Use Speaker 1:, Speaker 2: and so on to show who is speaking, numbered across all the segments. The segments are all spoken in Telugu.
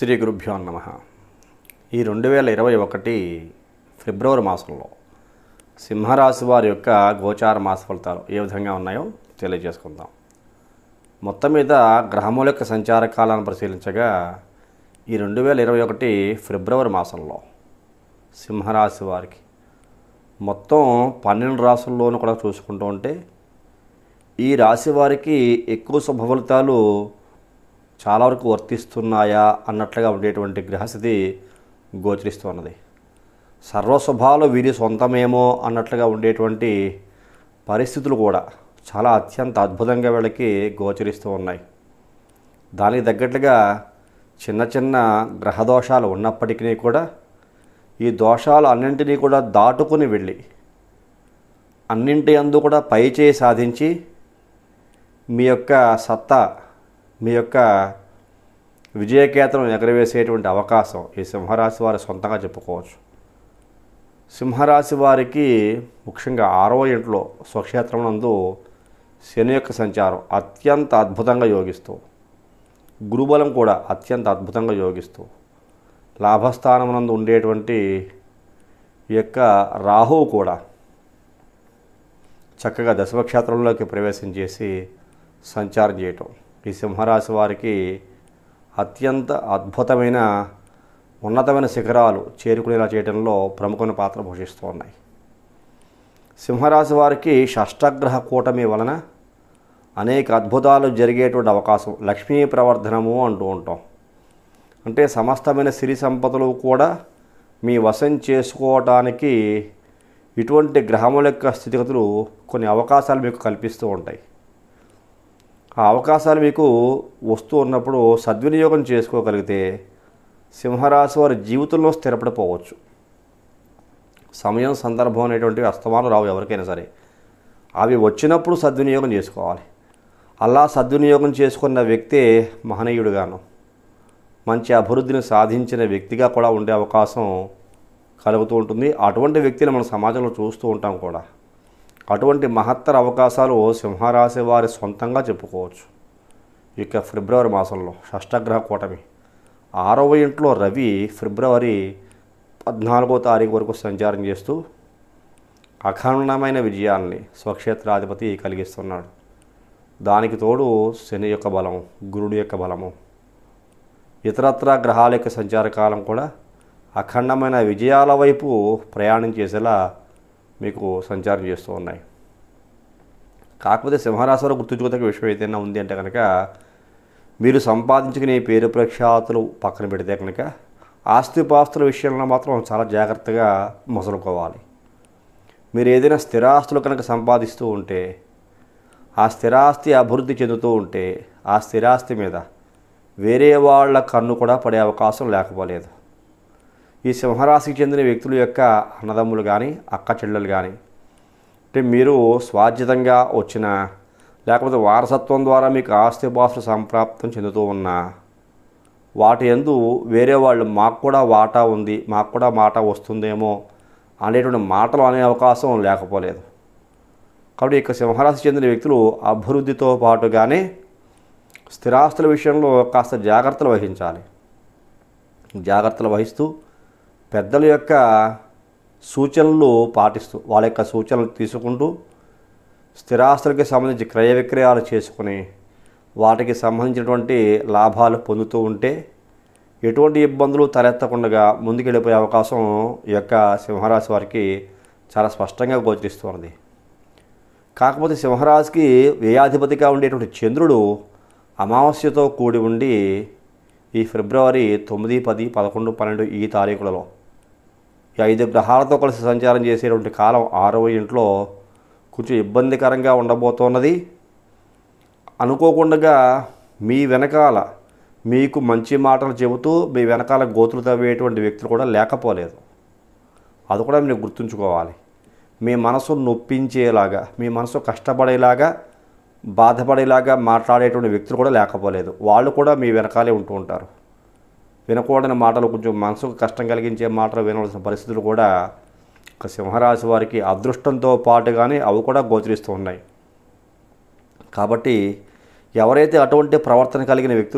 Speaker 1: శ్రీ గురుభ్యో నమ ఈ రెండు వేల ఇరవై ఒకటి ఫిబ్రవరి మాసంలో సింహరాశి వారి యొక్క గోచార మాస ఫలితాలు ఏ విధంగా ఉన్నాయో తెలియజేసుకుందాం మొత్తం మీద గ్రహముల యొక్క సంచార కాలాన్ని పరిశీలించగా ఈ రెండు వేల ఇరవై ఒకటి ఫిబ్రవరి మాసంలో సింహరాశి వారికి మొత్తం పన్నెండు రాసుల్లోనూ కూడా చూసుకుంటూ ఉంటే ఈ రాశి వారికి ఎక్కువ శుభ ఫలితాలు చాలా వరకు వర్తిస్తున్నాయా అన్నట్లుగా ఉండేటువంటి గ్రహస్థితి గోచరిస్తున్నది సర్వశుభాలు వీరి సొంతమేమో అన్నట్లుగా ఉండేటువంటి పరిస్థితులు కూడా చాలా అత్యంత అద్భుతంగా వీళ్ళకి గోచరిస్తూ ఉన్నాయి దానికి తగ్గట్లుగా చిన్న చిన్న గ్రహదోషాలు ఉన్నప్పటికీ కూడా ఈ దోషాలు అన్నింటినీ కూడా దాటుకుని వెళ్ళి అన్నింటి అందు కూడా పైచేయి సాధించి మీ యొక్క సత్తా మీ యొక్క విజయకేతనం ఎగరవేసేటువంటి అవకాశం ఈ సింహరాశి వారి సొంతంగా చెప్పుకోవచ్చు సింహరాశి వారికి ముఖ్యంగా ఆరవ ఇంట్లో స్వక్షేత్రం నందు శని యొక్క సంచారం అత్యంత అద్భుతంగా యోగిస్తూ గురుబలం కూడా అత్యంత అద్భుతంగా యోగిస్తూ లాభస్థానం నందు ఉండేటువంటి ఈ యొక్క రాహువు కూడా చక్కగా దశమక్షేత్రంలోకి ప్రవేశం చేసి సంచారం చేయటం ఈ సింహరాశి వారికి అత్యంత అద్భుతమైన ఉన్నతమైన శిఖరాలు చేరుకునేలా చేయడంలో ప్రముఖమైన పాత్ర పోషిస్తూ ఉన్నాయి సింహరాశి వారికి షష్టగ్రహ కూటమి వలన అనేక అద్భుతాలు జరిగేటువంటి అవకాశం లక్ష్మీ ప్రవర్ధనము అంటూ ఉంటాం అంటే సమస్తమైన సిరి సంపదలు కూడా మీ వశం చేసుకోవటానికి ఇటువంటి గ్రహముల యొక్క స్థితిగతులు కొన్ని అవకాశాలు మీకు కల్పిస్తూ ఉంటాయి ఆ అవకాశాలు మీకు వస్తూ ఉన్నప్పుడు సద్వినియోగం చేసుకోగలిగితే సింహరాశి వారి జీవితంలో స్థిరపడిపోవచ్చు సమయం సందర్భం అనేటువంటివి అస్తమానం రావు ఎవరికైనా సరే అవి వచ్చినప్పుడు సద్వినియోగం చేసుకోవాలి అలా సద్వినియోగం చేసుకున్న వ్యక్తే మహనీయుడుగాను మంచి అభివృద్ధిని సాధించిన వ్యక్తిగా కూడా ఉండే అవకాశం కలుగుతూ ఉంటుంది అటువంటి వ్యక్తిని మన సమాజంలో చూస్తూ ఉంటాం కూడా అటువంటి మహత్తర అవకాశాలు సింహరాశి వారి సొంతంగా చెప్పుకోవచ్చు ఇక ఫిబ్రవరి మాసంలో షష్టగ్రహ కూటమి ఆరవ ఇంట్లో రవి ఫిబ్రవరి పద్నాలుగో తారీఖు వరకు సంచారం చేస్తూ అఖండమైన విజయాల్ని స్వక్షేత్రాధిపతి కలిగిస్తున్నాడు దానికి తోడు శని యొక్క బలం గురుడు యొక్క బలము ఇతరత్ర గ్రహాల యొక్క సంచార కాలం కూడా అఖండమైన విజయాల వైపు ప్రయాణం చేసేలా మీకు సంచారం చేస్తూ ఉన్నాయి కాకపోతే సింహరాశిలో గుర్తుంచుకోదగ్గ విషయం ఏదైనా ఉంది అంటే కనుక మీరు సంపాదించుకునే పేరు ప్రఖ్యాతులు పక్కన పెడితే కనుక ఆస్తిపాస్తుల విషయంలో మాత్రం చాలా జాగ్రత్తగా మొసలుకోవాలి మీరు ఏదైనా స్థిరాస్తులు కనుక సంపాదిస్తూ ఉంటే ఆ స్థిరాస్తి అభివృద్ధి చెందుతూ ఉంటే ఆ స్థిరాస్తి మీద వేరే వాళ్ళ కన్ను కూడా పడే అవకాశం లేకపోలేదు ఈ సింహరాశికి చెందిన వ్యక్తుల యొక్క అన్నదమ్ములు కానీ అక్క చెల్లెలు కానీ అంటే మీరు స్వాధ్యతంగా వచ్చిన లేకపోతే వారసత్వం ద్వారా మీకు ఆస్తిపాస్తులు సంప్రాప్తం చెందుతూ ఉన్నా వాటి ఎందు వేరే వాళ్ళు మాకు కూడా వాటా ఉంది మాకు కూడా మాట వస్తుందేమో అనేటువంటి మాటలు అనే అవకాశం లేకపోలేదు కాబట్టి ఇక సింహరాశి చెందిన వ్యక్తులు అభివృద్ధితో పాటుగానే స్థిరాస్తుల విషయంలో కాస్త జాగ్రత్తలు వహించాలి జాగ్రత్తలు వహిస్తూ పెద్దల యొక్క సూచనలు పాటిస్తూ వాళ్ళ యొక్క సూచనలు తీసుకుంటూ స్థిరాస్తులకి సంబంధించి క్రయ విక్రయాలు చేసుకుని వాటికి సంబంధించినటువంటి లాభాలు పొందుతూ ఉంటే ఎటువంటి ఇబ్బందులు తలెత్తకుండా ముందుకెళ్ళిపోయే అవకాశం ఈ యొక్క సింహరాశి వారికి చాలా స్పష్టంగా గోచరిస్తున్నది కాకపోతే సింహరాశికి వ్యయాధిపతిగా ఉండేటువంటి చంద్రుడు అమావాస్యతో కూడి ఉండి ఈ ఫిబ్రవరి తొమ్మిది పది పదకొండు పన్నెండు ఈ తారీఖులలో ఈ ఐదు గ్రహాలతో కలిసి సంచారం చేసేటువంటి కాలం ఆరవ ఇంట్లో కొంచెం ఇబ్బందికరంగా ఉండబోతున్నది అనుకోకుండా మీ వెనకాల మీకు మంచి మాటలు చెబుతూ మీ వెనకాల గోతులు తవ్వేటువంటి వ్యక్తులు కూడా లేకపోలేదు అది కూడా మీరు గుర్తుంచుకోవాలి మీ మనసు నొప్పించేలాగా మీ మనసు కష్టపడేలాగా బాధపడేలాగా మాట్లాడేటువంటి వ్యక్తులు కూడా లేకపోలేదు వాళ్ళు కూడా మీ వెనకాలే ఉంటూ ఉంటారు వినకూడని మాటలు కొంచెం మనసుకు కష్టం కలిగించే మాటలు వినవలసిన పరిస్థితులు కూడా ఒక సింహరాశి వారికి అదృష్టంతో పాటుగానే అవి కూడా గోచరిస్తూ ఉన్నాయి కాబట్టి ఎవరైతే అటువంటి ప్రవర్తన కలిగిన వ్యక్తులు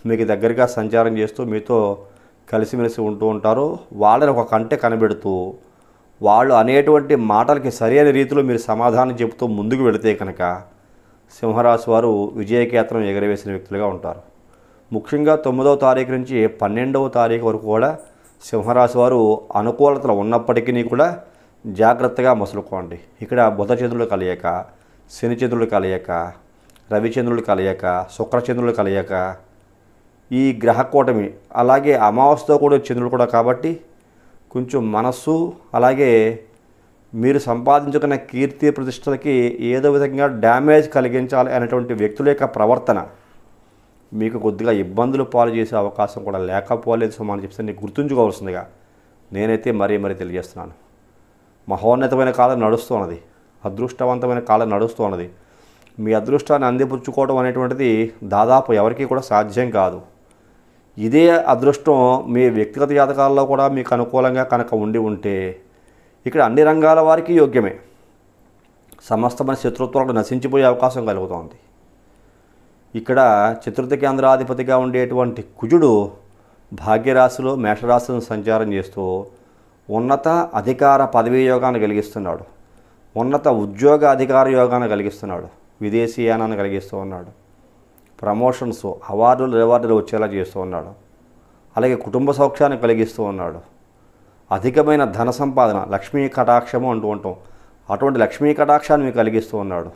Speaker 1: మీకు దగ్గరగా సంచారం చేస్తూ మీతో కలిసిమెలిసి ఉంటూ ఉంటారు వాళ్ళని ఒక కంటే కనబెడుతూ వాళ్ళు అనేటువంటి మాటలకి సరైన రీతిలో మీరు సమాధానం చెబుతూ ముందుకు వెళితే కనుక సింహరాశి వారు విజయకేతనం ఎగరవేసిన వ్యక్తులుగా ఉంటారు ముఖ్యంగా తొమ్మిదవ తారీఖు నుంచి పన్నెండవ తారీఖు వరకు కూడా సింహరాశి వారు అనుకూలతలు ఉన్నప్పటికీ కూడా జాగ్రత్తగా మసులుకోండి ఇక్కడ బుధచంద్రులు కలయిక శనిచంద్రులు కలయిక రవిచంద్రులు కలయిక శుక్రచంద్రులు కలయిక ఈ గ్రహకూటమి అలాగే అమావాస్యతో కూడా చంద్రుడు కూడా కాబట్టి కొంచెం మనస్సు అలాగే మీరు సంపాదించుకున్న కీర్తి ప్రతిష్టలకి ఏదో విధంగా డ్యామేజ్ కలిగించాలి అనేటువంటి వ్యక్తుల యొక్క ప్రవర్తన మీకు కొద్దిగా ఇబ్బందులు పాలు చేసే అవకాశం కూడా లేకపోలేదు సుమా అని చెప్పి గుర్తుంచుకోవాల్సిందిగా నేనైతే మరీ మరీ తెలియజేస్తున్నాను మహోన్నతమైన కాలం నడుస్తున్నది అదృష్టవంతమైన కాలం నడుస్తున్నది మీ అదృష్టాన్ని అందిపుచ్చుకోవడం అనేటువంటిది దాదాపు ఎవరికీ కూడా సాధ్యం కాదు ఇదే అదృష్టం మీ వ్యక్తిగత జాతకాల్లో కూడా మీకు అనుకూలంగా కనుక ఉండి ఉంటే ఇక్కడ అన్ని రంగాల వారికి యోగ్యమే సమస్తమైన శత్రుత్వాలకు నశించిపోయే అవకాశం కలుగుతోంది ఇక్కడ చతుర్థ కేంద్రాధిపతిగా ఉండేటువంటి కుజుడు భాగ్యరాశిలో మేషరాశిని సంచారం చేస్తూ ఉన్నత అధికార పదవీ యోగాన్ని కలిగిస్తున్నాడు ఉన్నత ఉద్యోగ అధికార యోగాన్ని కలిగిస్తున్నాడు విదేశీయానాన్ని కలిగిస్తూ ఉన్నాడు ప్రమోషన్స్ అవార్డులు రివార్డులు వచ్చేలా చేస్తూ ఉన్నాడు అలాగే కుటుంబ సౌఖ్యాన్ని కలిగిస్తూ ఉన్నాడు అధికమైన ధన సంపాదన లక్ష్మీ కటాక్షము అంటూ ఉంటాం అటువంటి లక్ష్మీ కటాక్షాన్ని మీకు కలిగిస్తూ ఉన్నాడు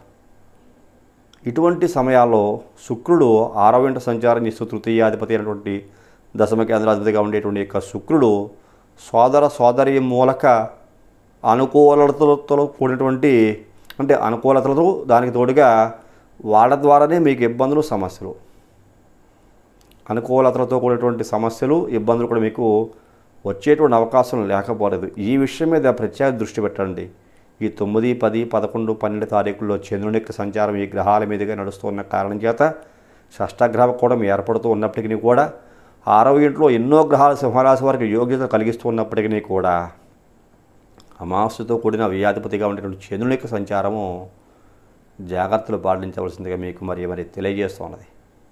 Speaker 1: ఇటువంటి సమయాల్లో శుక్రుడు ఆరవ ఇంట సంచారం చేస్తూ తృతీయాధిపతి అయినటువంటి దశమ కేంద్రాధిపతిగా ఉండేటువంటి యొక్క శుక్రుడు సోదర సోదరి మూలక అనుకూలతలతో కూడినటువంటి అంటే అనుకూలతలతో దానికి తోడుగా వాళ్ళ ద్వారానే మీకు ఇబ్బందులు సమస్యలు అనుకూలతలతో కూడినటువంటి సమస్యలు ఇబ్బందులు కూడా మీకు వచ్చేటువంటి అవకాశం లేకపోలేదు ఈ విషయం మీద ప్రత్యేక దృష్టి పెట్టండి ఈ తొమ్మిది పది పదకొండు పన్నెండు తారీఖుల్లో చంద్రుని యొక్క సంచారం ఈ గ్రహాల మీదుగా నడుస్తున్న కారణం చేత షష్టగ్రహ కూడా ఏర్పడుతూ ఉన్నప్పటికీ కూడా ఆరవ ఇంట్లో ఎన్నో గ్రహాలు సింహరాశి వారికి యోగ్యత కలిగిస్తూ ఉన్నప్పటికీ కూడా అమావాస్యతో కూడిన వ్యాధిపతిగా ఉండేటువంటి చంద్రుని యొక్క సంచారము జాగ్రత్తలు పాటించవలసిందిగా మీకు మరి మరి తెలియజేస్తున్నది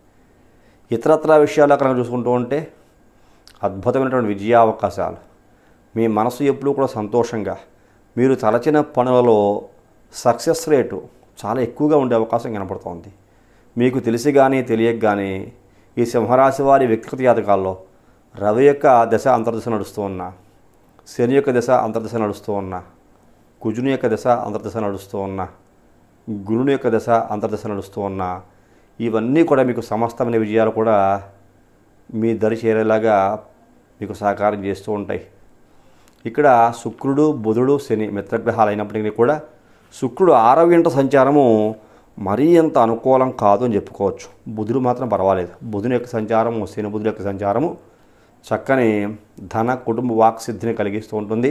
Speaker 1: ఇతరత్ర విషయాలు కనుక చూసుకుంటూ ఉంటే అద్భుతమైనటువంటి విజయ అవకాశాలు మీ మనసు ఎప్పుడూ కూడా సంతోషంగా మీరు తలచిన పనులలో సక్సెస్ రేటు చాలా ఎక్కువగా ఉండే అవకాశం కనపడుతోంది మీకు తెలిసి కానీ తెలియక కానీ ఈ సింహరాశి వారి వ్యక్తిగత జాతకాల్లో రవి యొక్క దశ అంతర్దశ నడుస్తూ ఉన్నా శని యొక్క దశ అంతర్దశ నడుస్తూ ఉన్నా కుజుని యొక్క దశ అంతర్దశ నడుస్తూ ఉన్నా గురుని యొక్క దశ అంతర్దశ నడుస్తూ ఉన్నా ఇవన్నీ కూడా మీకు సమస్తమైన విజయాలు కూడా మీ దరి చేరేలాగా మీకు సహకారం చేస్తూ ఉంటాయి ఇక్కడ శుక్రుడు బుధుడు శని మిత్రగ్రహాలు అయినప్పటికీ కూడా శుక్రుడు ఆరవ ఇంట సంచారము మరీ అంత అనుకూలం కాదు అని చెప్పుకోవచ్చు బుధుడు మాత్రం పర్వాలేదు బుధుని యొక్క సంచారము శని బుధుడు యొక్క సంచారము చక్కని ధన కుటుంబ వాక్సిద్ధిని కలిగిస్తూ ఉంటుంది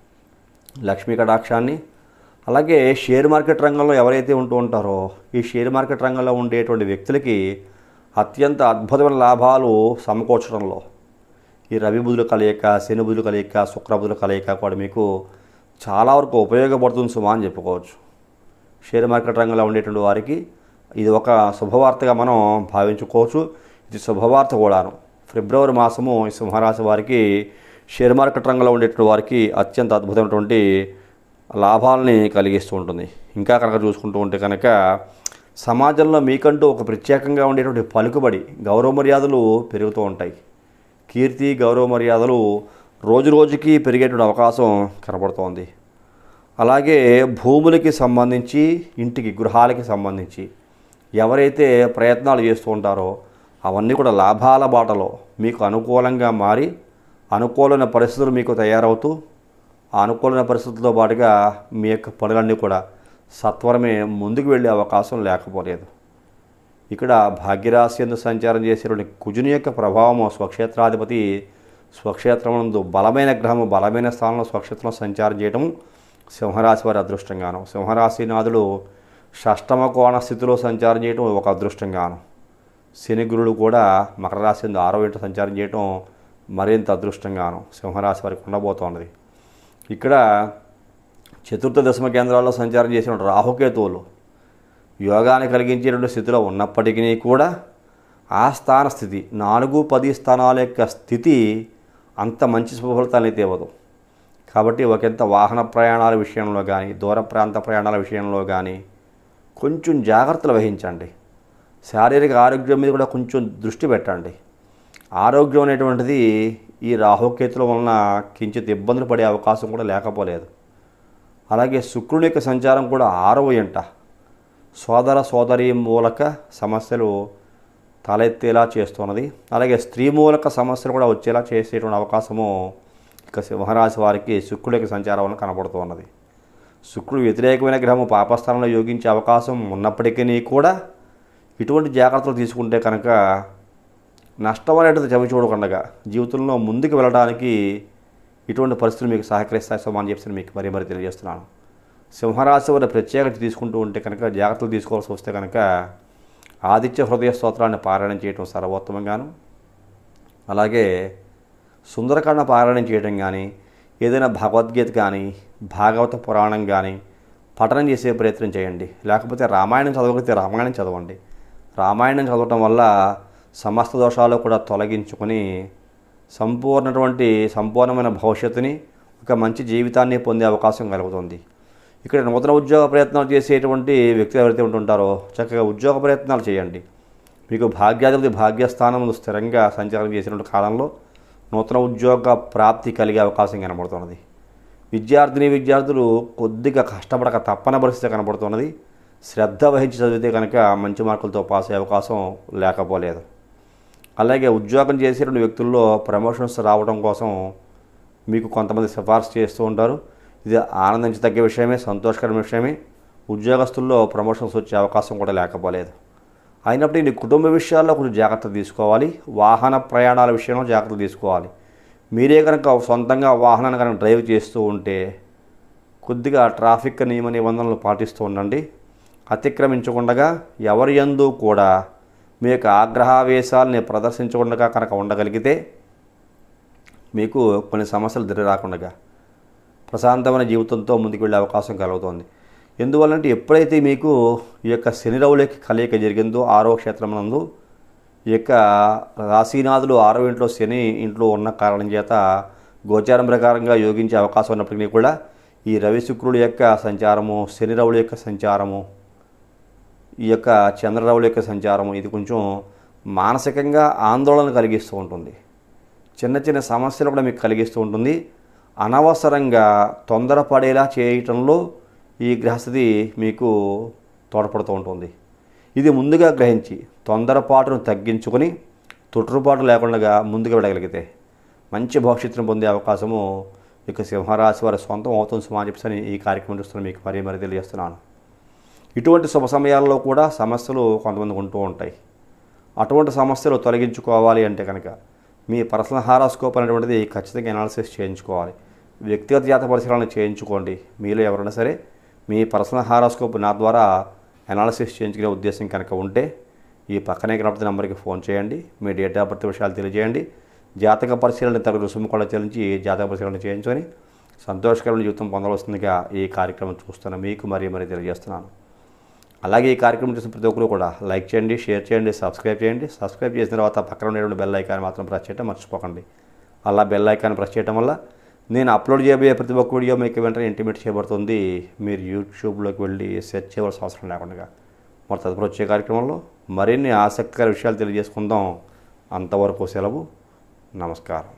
Speaker 1: లక్ష్మీ కటాక్షాన్ని అలాగే షేర్ మార్కెట్ రంగంలో ఎవరైతే ఉంటూ ఉంటారో ఈ షేర్ మార్కెట్ రంగంలో ఉండేటువంటి వ్యక్తులకి అత్యంత అద్భుతమైన లాభాలు సమకూర్చడంలో ఈ రవి బుధుల కలయిక శని బుధుల కలయిక శుక్ర బుధుల కలయిక కూడా మీకు చాలా వరకు ఉపయోగపడుతుంది సుమా అని చెప్పుకోవచ్చు షేర్ మార్కెట్ రంగంలో ఉండేటువంటి వారికి ఇది ఒక శుభవార్తగా మనం భావించుకోవచ్చు ఇది శుభవార్త కూడాను ఫిబ్రవరి మాసము ఈ సింహరాశి వారికి షేర్ మార్కెట్ రంగంలో ఉండేటువంటి వారికి అత్యంత అద్భుతమైనటువంటి లాభాలని కలిగిస్తూ ఉంటుంది ఇంకా కనుక చూసుకుంటూ ఉంటే కనుక సమాజంలో మీకంటూ ఒక ప్రత్యేకంగా ఉండేటువంటి పలుకుబడి గౌరవ మర్యాదలు పెరుగుతూ ఉంటాయి కీర్తి గౌరవ మర్యాదలు రోజు రోజుకి పెరిగేటువంటి అవకాశం కనబడుతోంది అలాగే భూములకి సంబంధించి ఇంటికి గృహాలకి సంబంధించి ఎవరైతే ప్రయత్నాలు చేస్తూ ఉంటారో అవన్నీ కూడా లాభాల బాటలో మీకు అనుకూలంగా మారి అనుకూలమైన పరిస్థితులు మీకు తయారవుతూ ఆ అనుకూలమైన పరిస్థితులతో పాటుగా మీ యొక్క పనులన్నీ కూడా సత్వరమే ముందుకు వెళ్ళే అవకాశం లేకపోలేదు ఇక్కడ భాగ్యరాశి ఎందు సంచారం చేసేటువంటి కుజుని యొక్క ప్రభావము స్వక్షేత్రాధిపతి స్వక్షేత్రమునందు బలమైన గ్రహము బలమైన స్థానంలో స్వక్షేత్రంలో సంచారం చేయడం సింహరాశి వారి అదృష్టంగాను సింహరాశి నాథుడు షష్టమ కోణ స్థితిలో సంచారం చేయడం ఒక అదృష్టంగాను శని గురుడు కూడా మకర రాశి ఎందు ఆరో ఇంట సంచారం చేయడం మరింత అదృష్టంగాను సింహరాశి వారికి ఉండబోతోన్నది ఇక్కడ చతుర్థ దశమ కేంద్రాల్లో సంచారం చేసిన రాహుకేతువులు యోగాన్ని కలిగించేటువంటి స్థితిలో ఉన్నప్పటికీ కూడా ఆ స్థాన స్థితి నాలుగు పది స్థానాల యొక్క స్థితి అంత మంచి శుభఫలితాన్ని తేవదు కాబట్టి ఒకంత వాహన ప్రయాణాల విషయంలో కానీ దూర ప్రాంత ప్రయాణాల విషయంలో కానీ కొంచెం జాగ్రత్తలు వహించండి శారీరక ఆరోగ్యం మీద కూడా కొంచెం దృష్టి పెట్టండి ఆరోగ్యం అనేటువంటిది ఈ రాహుకేతుల వలన కించిత్ ఇబ్బందులు పడే అవకాశం కూడా లేకపోలేదు అలాగే శుక్రుని యొక్క సంచారం కూడా ఆరవ ఎంట సోదర సోదరి మూలక సమస్యలు తలెత్తేలా చేస్తున్నది అలాగే స్త్రీ మూలక సమస్యలు కూడా వచ్చేలా చేసేటువంటి అవకాశము ఇక సింహరాశి వారికి శుక్రుడి యొక్క సంచారం వలన కనబడుతూ ఉన్నది శుక్రుడు వ్యతిరేకమైన గ్రహము పాపస్థానంలో యోగించే అవకాశం ఉన్నప్పటికీ కూడా ఇటువంటి జాగ్రత్తలు తీసుకుంటే కనుక నష్టం అనేటిది చవి చూడకుండగా జీవితంలో ముందుకు వెళ్ళడానికి ఇటువంటి పరిస్థితులు మీకు సహకరిస్తాయి సోమాన్ చెప్పి మీకు మరీ మరీ తెలియజేస్తున్నాను సింహరాశి వారి ప్రత్యేకత తీసుకుంటూ ఉంటే కనుక జాగ్రత్తలు తీసుకోవాల్సి వస్తే కనుక ఆదిత్య హృదయ స్తోత్రాన్ని పారాయణం చేయటం సర్వోత్తమంగాను అలాగే సుందరకాండ పారాయణం చేయడం కానీ ఏదైనా భగవద్గీత కానీ భాగవత పురాణం కానీ పఠనం చేసే ప్రయత్నం చేయండి లేకపోతే రామాయణం చదవకపోతే రామాయణం చదవండి రామాయణం చదవటం వల్ల సమస్త దోషాలు కూడా తొలగించుకొని సంపూర్ణటువంటి సంపూర్ణమైన భవిష్యత్తుని ఒక మంచి జీవితాన్ని పొందే అవకాశం కలుగుతుంది ఇక్కడ నూతన ఉద్యోగ ప్రయత్నాలు చేసేటువంటి వ్యక్తులు ఎవరైతే ఉంటుంటారో చక్కగా ఉద్యోగ ప్రయత్నాలు చేయండి మీకు భాగ్యాధిపతి భాగ్యస్థానంలో స్థిరంగా సంచారం చేసినటువంటి కాలంలో నూతన ఉద్యోగ ప్రాప్తి కలిగే అవకాశం కనబడుతున్నది విద్యార్థిని విద్యార్థులు కొద్దిగా కష్టపడక తప్పన పరిస్థితి కనబడుతున్నది శ్రద్ధ వహించి చదివితే కనుక మంచి మార్కులతో పాస్ అయ్యే అవకాశం లేకపోలేదు అలాగే ఉద్యోగం చేసేటువంటి వ్యక్తుల్లో ప్రమోషన్స్ రావడం కోసం మీకు కొంతమంది సిఫార్సు చేస్తూ ఉంటారు ఇది ఆనందించదగ్గ విషయమే సంతోషకరమైన విషయమే ఉద్యోగస్తుల్లో ప్రమోషన్స్ వచ్చే అవకాశం కూడా లేకపోలేదు అయినప్పటికీ నీ కుటుంబ విషయాల్లో కొంచెం జాగ్రత్త తీసుకోవాలి వాహన ప్రయాణాల విషయంలో జాగ్రత్త తీసుకోవాలి మీరే కనుక సొంతంగా వాహనాన్ని కనుక డ్రైవ్ చేస్తూ ఉంటే కొద్దిగా ట్రాఫిక్ నియమ నిబంధనలు పాటిస్తూ ఉండండి అతిక్రమించకుండా ఎవరి యందు కూడా మీ యొక్క ఆగ్రహావేశాలని ప్రదర్శించకుండా కనుక ఉండగలిగితే మీకు కొన్ని సమస్యలు దిరి రాకుండా ప్రశాంతమైన జీవితంతో ముందుకు వెళ్ళే అవకాశం కలుగుతుంది ఎందువల్లంటే ఎప్పుడైతే మీకు ఈ యొక్క శని రవులకి కలయిక జరిగిందో ఆరో క్షేత్రమునందు ఈ యొక్క రాశీనాథులు ఆరో ఇంట్లో శని ఇంట్లో ఉన్న కారణం చేత గోచారం ప్రకారంగా యోగించే అవకాశం ఉన్నప్పటికీ కూడా ఈ రవి శుక్రుడు యొక్క సంచారము శని రవుల యొక్క సంచారము ఈ యొక్క చంద్రరావుల యొక్క సంచారము ఇది కొంచెం మానసికంగా ఆందోళన కలిగిస్తూ ఉంటుంది చిన్న చిన్న సమస్యలు కూడా మీకు కలిగిస్తూ ఉంటుంది అనవసరంగా తొందరపడేలా చేయటంలో ఈ గ్రహస్థితి మీకు తోడ్పడుతూ ఉంటుంది ఇది ముందుగా గ్రహించి తొందరపాటును తగ్గించుకొని తొట్టుపాటు లేకుండా ముందుకు వెళ్ళగలిగితే మంచి భవిష్యత్తును పొందే అవకాశము ఇక సింహరాశి వారి సొంతం అవుతుంది సమాజపని ఈ కార్యక్రమం చూస్తున్న మీకు మరీ మరీ తెలియజేస్తున్నాను ఇటువంటి శుభ సమయాల్లో కూడా సమస్యలు కొంతమంది ఉంటూ ఉంటాయి అటువంటి సమస్యలు తొలగించుకోవాలి అంటే కనుక మీ పర్సనల్ హారాస్కోప్ అనేటువంటిది ఖచ్చితంగా అనాలిసిస్ చేయించుకోవాలి వ్యక్తిగత జాత పరిశీలన చేయించుకోండి మీలో ఎవరైనా సరే మీ పర్సనల్ హారాస్కోప్ నా ద్వారా అనాలిసిస్ చేయించుకునే ఉద్దేశం కనుక ఉంటే ఈ పక్కనే కనబడుతున్న నెంబర్కి ఫోన్ చేయండి మీ డేట్ ఆఫ్ బర్త్ విషయాలు తెలియజేయండి జాతక పరిశీలన తగు రుసుము కూడా చెల్లించి జాతక పరిశీలన చేయించుకొని సంతోషకరమైన జీవితం పొందవలసిందిగా ఈ కార్యక్రమం చూస్తున్న మీకు మరీ మరీ తెలియజేస్తున్నాను అలాగే ఈ కార్యక్రమం చూసిన ప్రతి ఒక్కరు కూడా లైక్ చేయండి షేర్ చేయండి సబ్స్క్రైబ్ చేయండి సబ్స్క్రైబ్ చేసిన తర్వాత పక్కన ఉండేటువంటి బెల్ ఐకాన్ మాత్రం ప్రెస్ చేయడం మర్చిపోకండి అలా బెల్ ఐకాన్ ప్రెస్ చేయడం వల్ల నేను అప్లోడ్ చేయబోయే ప్రతి ఒక్క వీడియో మీకు వెంటనే ఇంటిమేట్ చేయబడుతుంది మీరు యూట్యూబ్లోకి వెళ్ళి సెర్చ్ చేయవలసిన అవసరం లేకుండా మరి తదుపరి వచ్చే కార్యక్రమంలో మరిన్ని ఆసక్తికర విషయాలు తెలియజేసుకుందాం అంతవరకు సెలవు నమస్కారం